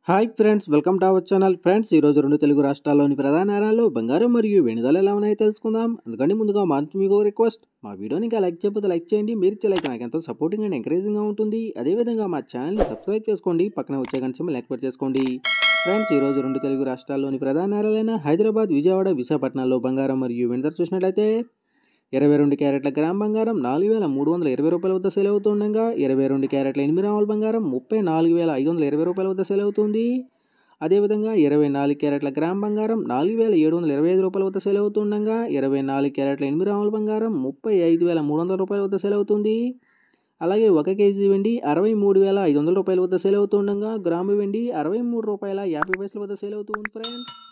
hi friends welcome to our channel friends ఈరోజు రెండు తెలుగు రాష్ట్రాల్లోని ప్రధాన నగరాల్లో బంగారం మరియు వెనుదల ఎలా ఉన్నాయో తెలుసుకుందాం అందుకని ముందుగా మా నుంచి మీకు రిక్వెస్ట్ మా వీడియోని ఇంకా లైక్ చేయకపోతే లైక్ చేయండి మీరు ఇచ్చే లైక్ నాకు ఎంతో సపోర్టింగ్ అండ్ ఎంకరేజింగ్గా ఉంటుంది అదేవిధంగా మా ఛానల్ని సబ్స్క్రైబ్ చేసుకోండి పక్కన వచ్చే గంట యాక్టివేట్ చేసుకోండి ఫ్రెండ్స్ ఈరోజు రెండు తెలుగు రాష్ట్రాల్లోని ప్రధాన నగరాలైన హైదరాబాద్ విజయవాడ విశాఖపట్నాల్లో బంగారం మరియు వెనుదల చూసినట్లయితే ఇరవై రెండు క్యారెట్ల గ్రామ్ బంగారం నాలుగు వేల మూడు వందల ఇరవై రూపాయల వద్ద సేల్ అవుతుండగా ఇరవై రెండు క్యారెట్ల ఎనిమిది రాముల బంగారం ముప్పై నాలుగు వేల ఐదు వందల ఇరవై రూపాయల వద్ద సేల్ అవుతుంది అదేవిధంగా ఇరవై నాలుగు క్యారెట్ల గ్రామ్ బంగారం నాలుగు వేల ఏడు వందల ఇరవై ఐదు రూపాయల వద్ద సేల్ అవుతుండగా ఇరవై నాలుగు క్యారెట్ల ఎనిమిది రాముల బంగారం ముప్పై ఐదు వేల మూడు వందల రూపాయల వద్ద సేల్ అవుతుంది అలాగే ఒక కేజీ వెండి అరవై మూడు వేల ఐదు వందల రూపాయల వద్ద సేల్ అవుతుండగా గ్రాము వెండి అరవై మూడు రూపాయల యాభై పైసల వద్ద సేల్ అవుతుంది ఫ్రెండ్స్